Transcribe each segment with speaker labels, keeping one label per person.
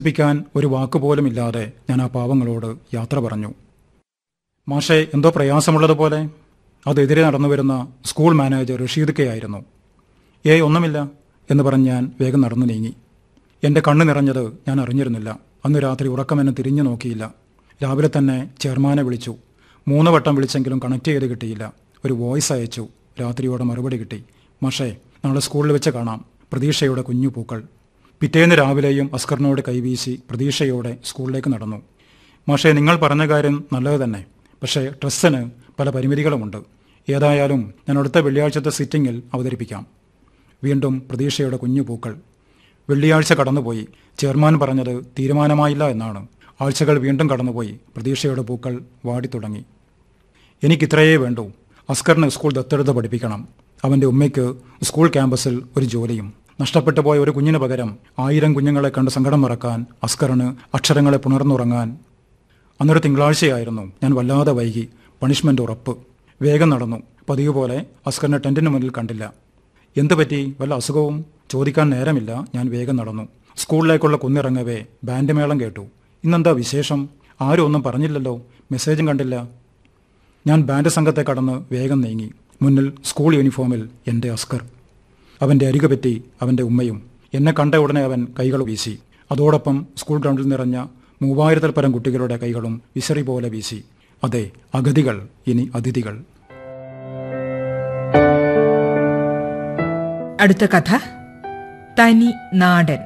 Speaker 1: പ്പിക്കാൻ ഒരു വാക്കുപോലുമില്ലാതെ ഞാൻ ആ പാവങ്ങളോട് യാത്ര പറഞ്ഞു മാഷെ എന്തോ പ്രയാസമുള്ളതുപോലെ അതെതിരെ നടന്നു വരുന്ന സ്കൂൾ മാനേജർ റഷീദ് കെ ആയിരുന്നു ഏയ് ഒന്നുമില്ല എന്ന് പറഞ്ഞ് ഞാൻ വേഗം നടന്നു നീങ്ങി എൻ്റെ കണ്ണ് നിറഞ്ഞത് ഞാൻ അറിഞ്ഞിരുന്നില്ല അന്ന് രാത്രി ഉറക്കം എന്നെ തിരിഞ്ഞു നോക്കിയില്ല രാവിലെ തന്നെ ചെയർമാനെ വിളിച്ചു മൂന്ന് വട്ടം വിളിച്ചെങ്കിലും കണക്ട് ചെയ്ത് കിട്ടിയില്ല ഒരു വോയിസ് അയച്ചു രാത്രിയോടെ മറുപടി കിട്ടി മാഷേ നാളെ സ്കൂളിൽ വെച്ച് കാണാം പ്രതീക്ഷയുടെ കുഞ്ഞു പൂക്കൾ പിറ്റേന്ന് രാവിലെയും അസ്കറിനോട് കൈവീശി പ്രതീക്ഷയോടെ സ്കൂളിലേക്ക് നടന്നു മാഷേ നിങ്ങൾ പറഞ്ഞ കാര്യം നല്ലത് തന്നെ പക്ഷേ ഡ്രസ്സിന് പല പരിമിതികളുമുണ്ട് ഏതായാലും ഞാൻ അടുത്ത വെള്ളിയാഴ്ചത്തെ സിറ്റിംഗിൽ അവതരിപ്പിക്കാം വീണ്ടും പ്രതീക്ഷയുടെ കുഞ്ഞു പൂക്കൾ വെള്ളിയാഴ്ച കടന്നുപോയി ചെയർമാൻ പറഞ്ഞത് തീരുമാനമായില്ല എന്നാണ് ആഴ്ചകൾ വീണ്ടും കടന്നുപോയി പ്രതീക്ഷയുടെ പൂക്കൾ വാടിത്തുടങ്ങി എനിക്കിത്രയേ വേണ്ടൂ അസ്കറിന് സ്കൂൾ ദത്തെടുത്ത് പഠിപ്പിക്കണം അവൻ്റെ ഉമ്മയ്ക്ക് സ്കൂൾ ക്യാമ്പസിൽ ഒരു ജോലിയും നഷ്ടപ്പെട്ടു പോയ ഒരു കുഞ്ഞിന് പകരം ആയിരം കുഞ്ഞുങ്ങളെ കണ്ട് സങ്കടം മറക്കാൻ അസ്കറിന് അക്ഷരങ്ങളെ പുണർന്നുറങ്ങാൻ അന്നൊരു തിങ്കളാഴ്ചയായിരുന്നു ഞാൻ വല്ലാതെ വൈകി പണിഷ്മെന്റ് ഉറപ്പ് വേഗം നടന്നു പതിവ് പോലെ അസ്കറിനെ ടെന്റിന് മുന്നിൽ കണ്ടില്ല എന്തു പറ്റി വല്ല അസുഖവും ചോദിക്കാൻ നേരമില്ല ഞാൻ വേഗം നടന്നു സ്കൂളിലേക്കുള്ള കുന്നിറങ്ങവേ ബാൻഡ് മേളം കേട്ടു ഇന്നെന്താ വിശേഷം ആരും ഒന്നും പറഞ്ഞില്ലല്ലോ മെസ്സേജും കണ്ടില്ല ഞാൻ ബാൻഡ് സംഘത്തെ കടന്ന് വേഗം നീങ്ങി മുന്നിൽ സ്കൂൾ യൂണിഫോമിൽ എൻ്റെ അസ്കർ അവൻ്റെ അരികു പറ്റി അവൻ്റെ ഉമ്മയും എന്നെ കണ്ട ഉടനെ അവൻ കൈകൾ വീശി അതോടൊപ്പം സ്കൂൾ ഗ്രൗണ്ടിൽ നിറഞ്ഞ മൂവായിരത്തിൽ പരം കുട്ടികളുടെ കൈകളും വിസറി പോലെ വീശി അതെ അഗതികൾ ഇനി അതിഥികൾ
Speaker 2: അടുത്ത കഥ തനി നാടൻ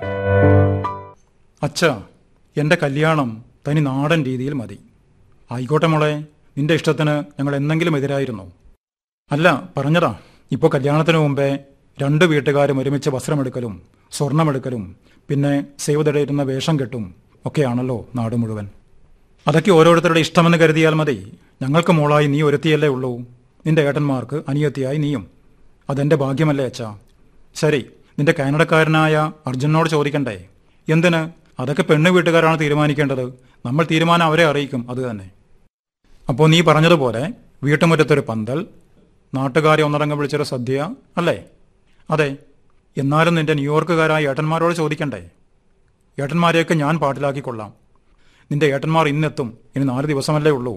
Speaker 1: അച്ഛ എൻ്റെ കല്യാണം തനി നാടൻ രീതിയിൽ മതി ആയിക്കോട്ടെ മോളെ നിന്റെ ഇഷ്ടത്തിന് ഞങ്ങൾ എന്തെങ്കിലും എതിരായിരുന്നോ അല്ല പറഞ്ഞതാ ഇപ്പോൾ കല്യാണത്തിന് മുമ്പേ രണ്ട് വീട്ടുകാരും ഒരുമിച്ച് വസ്ത്രമെടുക്കലും സ്വർണമെടുക്കലും പിന്നെ സേവ് തടയിരുന്ന വേഷം കെട്ടും ഒക്കെയാണല്ലോ നാട് മുഴുവൻ അതൊക്കെ ഓരോരുത്തരുടെ ഇഷ്ടമെന്ന് കരുതിയാൽ മതി ഞങ്ങൾക്ക് മോളായി നീ ഒരുത്തിയല്ലേ ഉള്ളൂ നിന്റെ ഏട്ടന്മാർക്ക് അനിയത്തിയായി നീയും അതെന്റെ ഭാഗ്യമല്ലേ അച്ഛാ ശരി നിന്റെ കാനഡക്കാരനായ അർജുനോട് ചോദിക്കണ്ടേ എന്തിന് അതൊക്കെ പെണ്ണ് വീട്ടുകാരാണ് തീരുമാനിക്കേണ്ടത് നമ്മൾ തീരുമാനം അവരെ അറിയിക്കും അത് തന്നെ അപ്പോൾ നീ പറഞ്ഞതുപോലെ വീട്ടുമുറ്റത്തൊരു പന്തൽ നാട്ടുകാരെ ഒന്നടങ്കം വിളിച്ചൊരു സദ്യ അല്ലേ അതെ എന്നാലും നിന്റെ ന്യൂയോർക്കുകാരായ ഏട്ടന്മാരോട് ചോദിക്കണ്ടേ ഏട്ടന്മാരെയൊക്കെ ഞാൻ പാട്ടിലാക്കിക്കൊള്ളാം നിന്റെ ഏട്ടന്മാർ ഇന്നെത്തും ഇനി നാല് ദിവസമല്ലേ ഉള്ളൂ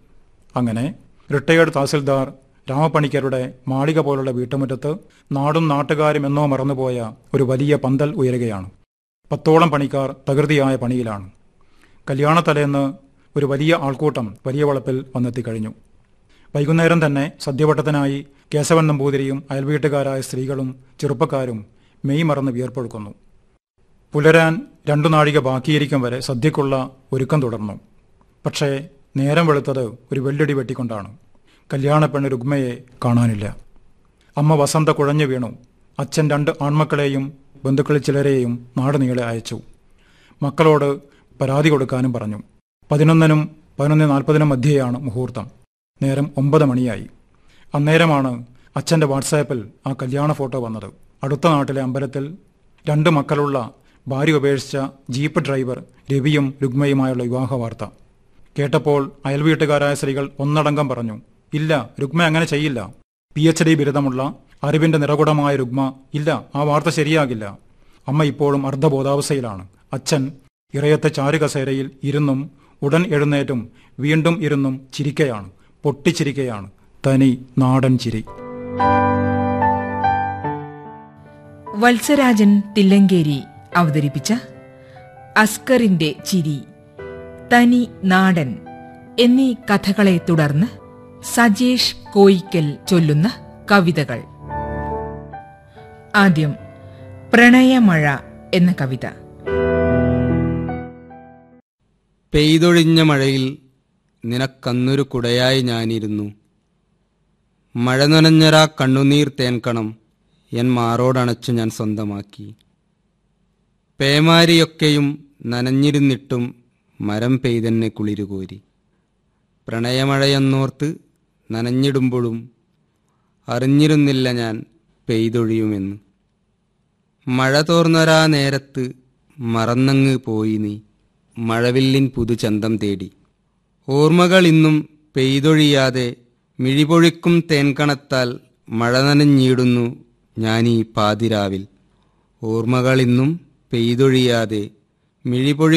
Speaker 1: അങ്ങനെ റിട്ടയേർഡ് തഹസിൽദാർ രാമപ്പണിക്കരുടെ മാളിക പോലുള്ള വീട്ടുമുറ്റത്ത് നാടും നാട്ടുകാരും എന്നോ മറന്നുപോയ ഒരു വലിയ പന്തൽ ഉയരുകയാണ് പത്തോളം പണിക്കാർ തകൃതിയായ പണിയിലാണ് കല്യാണത്തലേന്ന് ഒരു വലിയ ആൾക്കൂട്ടം വലിയ വളപ്പിൽ വന്നെത്തിക്കഴിഞ്ഞു വൈകുന്നേരം തന്നെ സദ്യവട്ടത്തിനായി കേശവൻ നമ്പൂതിരിയും അയൽവീട്ടുകാരായ സ്ത്രീകളും ചെറുപ്പക്കാരും മെയ് മറന്ന് വിയർപ്പൊഴുക്കുന്നു പുലരാൻ രണ്ടു നാഴിക ബാക്കിയിരിക്കും വരെ സദ്യക്കുള്ള ഒരുക്കം തുടർന്നു പക്ഷേ നേരം വെളുത്തത് ഒരു വെള്ളടി വെട്ടിക്കൊണ്ടാണ് കല്യാണപ്പെണ്ണ് രുഗ്മയെ കാണാനില്ല അമ്മ വസന്ത കുഴഞ്ഞു വീണു അച്ഛൻ രണ്ട് ആൺമക്കളെയും ബന്ധുക്കളിൽ ചിലരെയും നാടുനീളെ അയച്ചു മക്കളോട് പരാതി കൊടുക്കാനും പറഞ്ഞു പതിനൊന്നിനും പതിനൊന്ന് നാൽപ്പതിനും മധ്യയാണ് മുഹൂർത്തം നേരം ഒമ്പത് മണിയായി അന്നേരമാണ് അച്ഛൻ്റെ വാട്സാപ്പിൽ ആ കല്യാണ ഫോട്ടോ വന്നത് അടുത്ത നാട്ടിലെ അമ്പലത്തിൽ രണ്ട് മക്കളുള്ള ഭാര്യ ഉപേക്ഷിച്ച ജീപ്പ് ഡ്രൈവർ രവിയും രുഗ്മയുമായുള്ള വിവാഹ വാർത്ത കേട്ടപ്പോൾ അയൽവീട്ടുകാരായ സ്ത്രീകൾ ഒന്നടങ്കം പറഞ്ഞു ഇല്ല രുഗ്മ അങ്ങനെ ചെയ്യില്ല പി എച്ച് ഡി ബിരുദമുള്ള അറിവിന്റെ നിറകുടമായ രുഗ്മ ഇല്ല ആ വാർത്ത ശരിയാകില്ല അമ്മ ഇപ്പോഴും അർദ്ധബോധാവസ്ഥയിലാണ് അച്ഛൻ ഇറയത്തെ ചാരുകസേരയിൽ ഇരുന്നും ഉടൻ എഴുന്നേറ്റും വീണ്ടും ഇരുന്നും ചിരിക്കയാണ് പൊട്ടിച്ചിരിക്കയാണ് തനി നാടൻ ചിരി
Speaker 2: വത്സരാജൻ തില്ലങ്കേരി അവതരിപ്പിച്ച അസ്കറിന്റെ ചിരി തനി നാടൻ എന്നീ കഥകളെ തുടർന്ന് സജേഷ് കോയിക്കൽ ചൊല്ലുന്ന കവിതകൾ ആദ്യം പ്രണയമഴ എന്ന കവിത
Speaker 3: പെയ്തൊഴിഞ്ഞ മഴയിൽ നിനക്കന്നൊരു കുടയായി ഞാനിരുന്നു മഴ നനഞ്ഞരാ കണ്ണുനീർ തേൻകണം എൻ മാറോടണച്ചു ഞാൻ സ്വന്തമാക്കി പേമാരിയൊക്കെയും നനഞ്ഞിരുന്നിട്ടും മരം പെയ്തെന്നെ കുളിരുകോരി പ്രണയമഴയെന്നോർത്ത് നനഞ്ഞിടുമ്പോഴും അറിഞ്ഞിരുന്നില്ല ഞാൻ പെയ്തൊഴിയുമെന്ന് മഴ തോർന്നൊരാ നേരത്ത് മറന്നങ്ങ് പോയി നീ മഴവില്ലിൻ പുതുചന്തം തേടി ഓർമ്മകൾ ഇന്നും പെയ്തൊഴിയാതെ മിഴിപൊഴിക്കും തേൻകണത്താൽ മഴ നനഞ്ഞിടുന്നു ഞാനീ പാതിരാവിൽ ഓർമ്മകൾ ഇന്നും പെയ്തൊഴിയാതെ മിഴിപൊഴി